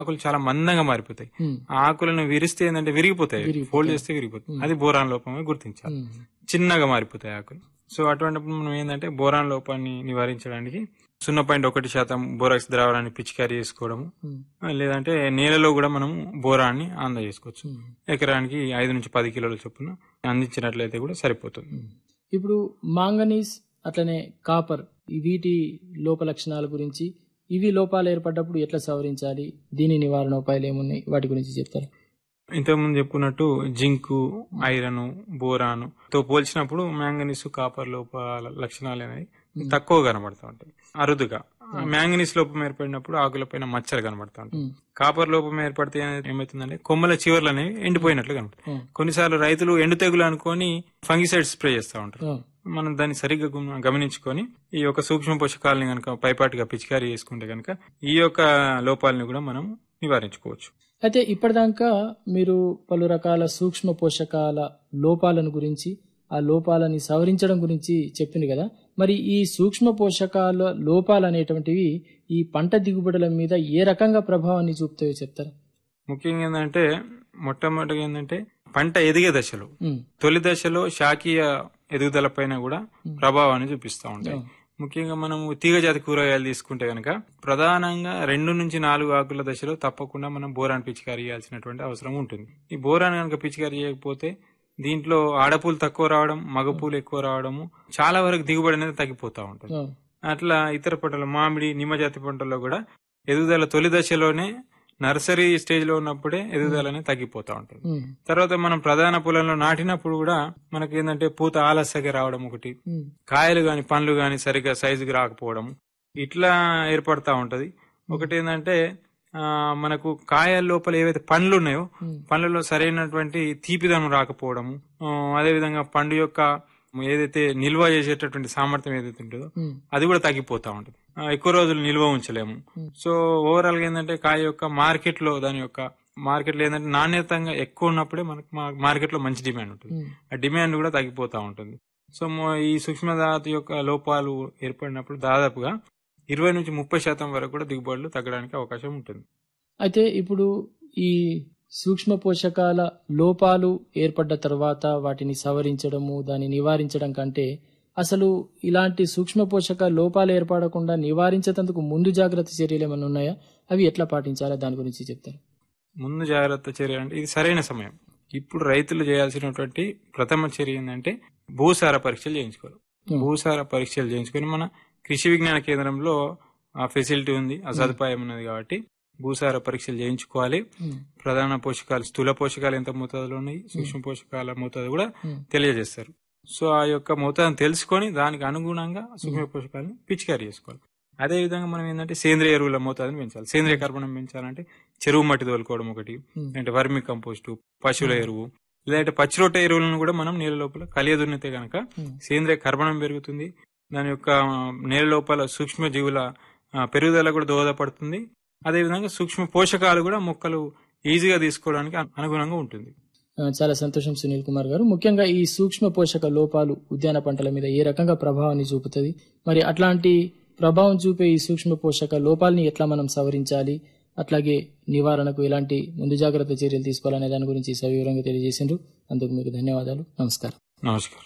ఆకులు చాలా మందంగా మారిపోతాయి ఉమ్, ఆ ఆకులను విరిస్తే ఏంటంటే విరిగిపోతాయి విరిగిపోతాయి. ఫోల్డ్ చేస్తే విరిగిపోతాయి అది బోరాన్ లోపమే గుర్తించాలి ఉమ్, చిన్నగా మారిపోతాయి ఆకులు సో అటువంటిప్పుడు మనం ఏంటంటే బోరాన్ లోపాన్ని నివారించడానికి సున్నా పాయింట్ ఒకటి శాతం బోరాక్స్ ద్రావణాన్ని పిచికారీ చేసుకోవడము ఉమ్, లేదంటే నేలలో కూడా మనం బోరాన్ని అందజేసుకోవచ్చు ఉమ్. ఎకరానికి ఐదు నుంచి పది కిలోల చొప్పున అందించినట్లయితే కూడా సరిపోతుంది ఇప్పుడు మాంగనీస్ అట్లనే కాపర్ ఈ వీటి లోప లక్షణాల గురించి ఇవి లోపాలు ఏర్పడ్డప్పుడు ఎట్లా సవరించాలి దీని నివారణ ఉపాయాలు ఏమున్నాయి వాటి గురించి చెప్తారు ఇంతకుముందు చెప్పుకున్నట్టు జింకు ఐరన్ బోరాను తో పోల్చినప్పుడు మ్యాంగనీస్ కాపర్ లోపాల లక్షణాలు అనేవి తక్కువ కనబడతా ఉంటాయి అరుదుగా మ్యాంగనీస్ లోపం ఏర్పడినప్పుడు ఆకులపైన మచ్చలు కనబడతా ఉంటాయి ఉమ్, కాపర్ లోపం ఏర్పడితే ఏమవుతుందంటే కొమ్మల చివర్లు అనేవి ఎండిపోయినట్లు కనబడతాయి ఉమ్, కొన్నిసార్లు రైతులు ఎండు తెగులు అనుకొని ఫంగిసైడ్ స్ప్రే చేస్తూ ఉంటారు ఉమ్, మనం దాన్ని సరిగ్గా గుమ- గమనించుకొని ఈ యొక్క సూక్ష్మ పోషకాలని కనుక పైపాటిగా పిచికారీ చేసుకుంటే కనుక ఈ యొక్క లోపాలని కూడా మనం నివారించుకోవచ్చు అయితే ఇప్పటిదాకా మీరు పలు రకాల సూక్ష్మ పోషకాల లోపాలను గురించి ఆ లోపాలని సవరించడం గురించి చెప్పింది కదా మరి ఈ సూక్ష్మ పోషకాల లోపాలు అనేటువంటివి ఈ పంట దిగుబడుల మీద ఏ రకంగా ప్రభావాన్ని చూపుతాయో చెప్తారా ముఖ్యంగా ఏంటంటే మొట్టమొదటిగా ఏంటంటే పంట ఎదిగే దశలో ఉమ్, తొలి దశలో శాఖీయ ఎదుగుదల పైన కూడా ప్రభావాన్ని చూపిస్తూ ఉంటాయి ఉమ్, ముఖ్యంగా మనము తీగజాతి కూరగాయలు తీసుకుంటే కనుక ప్రధానంగా రెండు నుంచి నాలుగు ఆకుల దశలో తప్పకుండా మనం బోరాన్ పిచికారీ చేయాల్సినటువంటి అవసరం ఉంటుంది ఈ బోరాన్ కనుక పిచికారీ చేయకపోతే దీంట్లో ఆడపూలు తక్కువ రావడం మగపూలు ఎక్కువ రావడము చాలా వరకు దిగుబడి అనేది తగ్గిపోతా ఉంటుంది ఉమ్, అట్లా ఇతర పంటలు మామిడి నిమ్మజాతి పంటల్లో కూడా ఎదుగుదల తొలి దశలోనే నర్సరీ స్టేజ్ లో ఉన్నప్పుడే ఎదుగుదల అనేది తగ్గిపోతా ఉంటుంది ఉమ్, తర్వాత మనం ప్రధాన పొలంలో నాటినప్పుడు కూడా మనకి ఏంటంటే పూత ఆలస్యంగా రావడం ఒకటి ఉమ్, కాయలు గాని పండ్లు గాని సరిగ్గా సైజుకి రాకపోవడం ఇట్లా ఏర్పడతా ఉంటది ఒకటి ఏంటంటే ఆ, మనకు కాయల లోపల ఏవైతే పండ్లు ఉన్నాయో ఉమ్, పండ్లలో సరైనటువంటి తీపిదనం రాకపోవడము ఆ, అదేవిధంగా పండు యొక్క ఏదైతే నిల్వ చేసేటటువంటి సామర్థ్యం ఏదైతే ఉంటుందో ఉమ్, అది కూడా తగ్గిపోతా ఉంటుంది ఆ, ఎక్కువ రోజులు నిల్వ ఉంచలేము Hmm. సో ఓవరాల్ గా ఏంటంటే కాయ యొక్క మార్కెట్ లో దాని యొక్క మార్కెట్ లో ఏంటంటే నాణ్యతంగా ఎక్కువ ఉన్నప్పుడే మనకు మార్కెట్ లో మంచి డిమాండ్ ఉంటుంది ఉమ్, ఆ డిమాండ్ కూడా తగ్గిపోతా ఉంటుంది సో మొ- ఈ సూక్ష్మధాతు యొక్క లోపాలు ఏర్పడినప్పుడు దాదాపుగా ఇరవై నుంచి ముప్పై శాతం వరకు కూడా దిగుబడులు తగ్గడానికి అవకాశం ఉంటుంది అయితే ఇప్పుడు ఈ సూక్ష్మ పోషకాల లోపాలు ఏర్పడ్డ తర్వాత వాటిని సవరించడము దాన్ని నివారించడం కంటే అసలు ఇలాంటి సూక్ష్మ పోషక లోపాలు ఏర్పడకుండా నివారించేందుకు ముందు జాగ్రత్త చర్యలు ఏమైనా ఉన్నాయా అవి ఎట్లా పాటించాలా దాని గురించి చెప్తారు ముందు జాగ్రత్త చర్య అంటే ఇది సరైన సమయం ఇప్పుడు రైతులు చేయాల్సినటువంటి ప్రథమ చర్య ఏంటంటే భూసార పరీక్షలు చేయించుకోవాలి Hmm. భూసార పరీక్షలు చేయించుకొని మన కృషి విజ్ఞాన కేంద్రంలో ఆ ఫెసిలిటీ ఉంది ఆ సదుపాయం ఉన్నది కాబట్టి భూసార పరీక్షలు చేయించుకోవాలి ఉమ్, ప్రధాన పోషకాలు స్థూల పోషకాలు ఎంత మోతాదులో ఉన్నాయి సూక్ష్మ పోషకాల మోతాదు కూడా ఉమ్, తెలియజేస్తారు సో ఆ యొక్క మోతాదును తెలుసుకొని దానికి అనుగుణంగా సూక్ష్మ పోషకాలను పిచికారీ చేసుకోవాలి అదే విధంగా మనం ఏంటంటే సేంద్రియ ఎరువుల మోతాదుని పెంచాలి సేంద్రియ కర్బనం పెంచాలంటే చెరువు మట్టి తోలుకోవడం ఒకటి ఉమ్, అంటే వర్మి కంపోస్టు పశువుల ఎరువు లేదంటే పచ్చిరొట్ట ఎరువులను కూడా మనం నేల లోపల కలియదున్నితే గనక ఉమ్, సేంద్రియ కర్బనం పెరుగుతుంది దాని యొక్క ఆ, నేల లోపల సూక్ష్మ జీవుల ఆ, పెరుగుదల కూడా దోహదపడుతుంది అదేవిధంగా సూక్ష్మ పోషకాలు కూడా మొక్కలు ఈజీగా తీసుకోవడానికి అను- అనుగుణంగా ఉంటుంది ఆ, చాలా సంతోషం సునీల్ కుమార్ గారు ముఖ్యంగా ఈ సూక్ష్మ పోషక లోపాలు ఉద్యాన పంటల మీద ఏ రకంగా ప్రభావాన్ని చూపుతుంది మరి అట్లాంటి ప్రభావం చూపే ఈ సూక్ష్మ పోషక లోపాలని ఎట్లా మనం సవరించాలి అట్లాగే నివారణకు ఎలాంటి ముందు జాగ్రత్త చర్యలు తీసుకోవాలనే దాని గురించి సవివరంగా తెలియజేసిండ్రు అందుకు మీకు ధన్యవాదాలు నమస్కారం నమస్కారం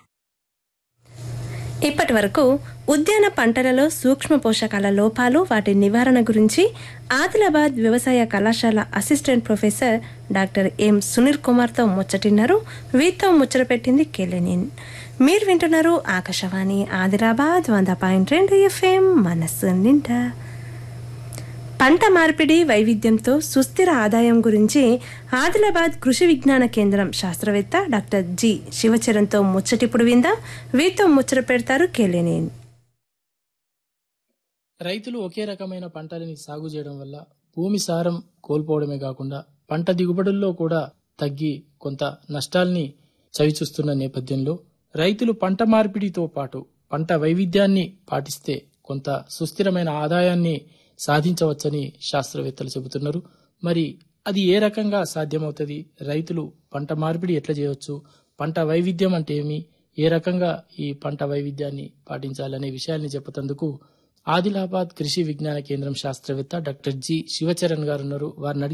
ఇప్పటి వరకు ఉద్యాన పంటలలో సూక్ష్మ పోషకాల లోపాలు వాటి నివారణ గురించి ఆదిలాబాద్ వ్యవసాయ కళాశాల assistant professor doctor M Sunil కుమార్తో ముచ్చటిన్నారు వీరితో ముచ్చట పెట్టింది కెలెనిన్ మీరు వింటున్నారు ఆకాశవాణి ఆదిలాబాద్ వంద పాయింట్ రెండు ఎఫ్ఎం మనస్సు నిండా పంట మార్పిడి వైవిధ్యంతో సుస్థిర ఆదాయం గురించి ఆదిలాబాద్ కృషి విజ్ఞాన కేంద్రం శాస్త్రవేత్త డాక్టర్ జి శివచరణ్తో ముచ్చటిప్పుడు విందా వీరితో ముచ్చట పెడతారు కేలేనేని రైతులు ఒకే రకమైన పంటలని సాగు చేయడం వల్ల భూమి సారం కోల్పోవడమే కాకుండా పంట దిగుబడుల్లో కూడా తగ్గి కొంత నష్టాల్ని చవిచూస్తున్న నేపథ్యంలో రైతులు పంట మార్పిడితో పాటు పంట వైవిధ్యాన్ని పాటిస్తే కొంత సుస్థిరమైన ఆదాయాన్ని సాధించవచ్చని శాస్త్రవేత్తలు చెబుతున్నారు మరి అది ఏ రకంగా సాధ్యమవుతుంది రైతులు పంట మార్పిడి ఎట్లా చేయవచ్చు పంట వైవిధ్యం అంటే ఏమి ఏ రకంగా ఈ పంట వైవిధ్యాన్ని పాటించాలనే విషయాల్ని చెప్పేందుకు ఆదిలాబాద్ కృషి విజ్ఞాన కేంద్రం శాస్త్రవేత్త డాక్టర్ జి శివచరణ్ గారు ఉన్నారు వారిని అడిగి